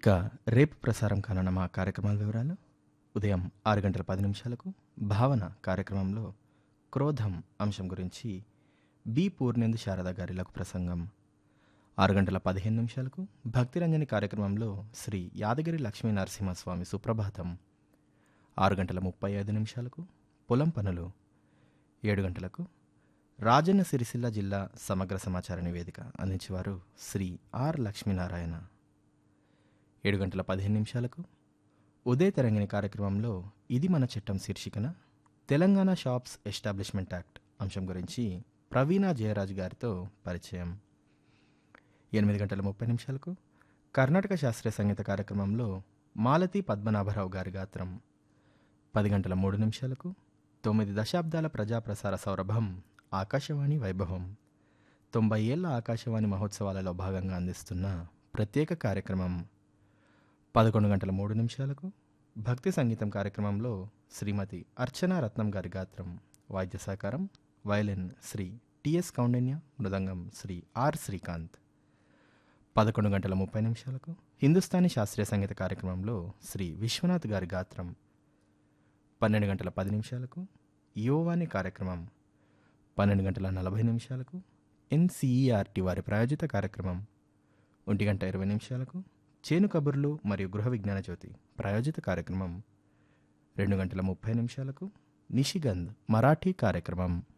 ఇక రేపు ప్రసారం కానున్న మా కార్యక్రమాల వివరాలు ఉదయం ఆరు గంటల పది నిమిషాలకు భావన కార్యక్రమంలో క్రోధం అంశం గురించి బి పూర్ణేందు శారద గారిలకు ప్రసంగం ఆరు గంటల పదిహేను నిమిషాలకు భక్తిరంజని కార్యక్రమంలో శ్రీ యాదగిరి లక్ష్మీ నరసింహస్వామి సుప్రభాతం ఆరు గంటల ముప్పై ఐదు నిమిషాలకు పొలం పనులు ఏడు గంటలకు రాజన్న సిరిసిల్ల జిల్లా సమగ్ర సమాచార నివేదిక అందించేవారు శ్రీ ఆర్ లక్ష్మీనారాయణ ఏడు గంటల పదిహేను నిమిషాలకు ఉదయ తరంగిణి కార్యక్రమంలో ఇది మన చట్టం శీర్షికన తెలంగాణ షాప్స్ ఎస్టాబ్లిష్మెంట్ యాక్ట్ అంశం గురించి ప్రవీణ జయరాజ్ గారితో పరిచయం ఎనిమిది గంటల ముప్పై నిమిషాలకు కర్ణాటక శాస్త్రీయ సంగీత కార్యక్రమంలో మాలతి పద్మనాభరావు గారి గాత్రం పది గంటల మూడు నిమిషాలకు తొమ్మిది దశాబ్దాల ప్రజాప్రసార సౌరభం ఆకాశవాణి వైభవం తొంభై ఏళ్ల ఆకాశవాణి మహోత్సవాలలో భాగంగా అందిస్తున్న ప్రత్యేక కార్యక్రమం పదకొండు గంటల మూడు నిమిషాలకు భక్తి సంగీతం కార్యక్రమంలో శ్రీమతి అర్చనా రత్నం గారి గాత్రం వాద్య సహకారం వయలిన్ శ్రీ టిఎస్ కౌండన్య మృదంగం శ్రీ ఆర్ శ్రీకాంత్ పదకొండు గంటల ముప్పై నిమిషాలకు హిందుస్థానీ శాస్త్రీయ సంగీత కార్యక్రమంలో శ్రీ విశ్వనాథ్ గారి గాత్రం పన్నెండు గంటల పది నిమిషాలకు యోవాని కార్యక్రమం పన్నెండు గంటల నలభై నిమిషాలకు ఎన్సీఈఆర్టీ వారి ప్రాయోజిత కార్యక్రమం ఒంటి గంట ఇరవై నిమిషాలకు చేను కబుర్లు మరియు గృహ విజ్ఞాన జ్యోతి ప్రాయోజిత కార్యక్రమం రెండు గంటల ముప్పై నిమిషాలకు నిషిగంధ్ మరాఠీ కార్యక్రమం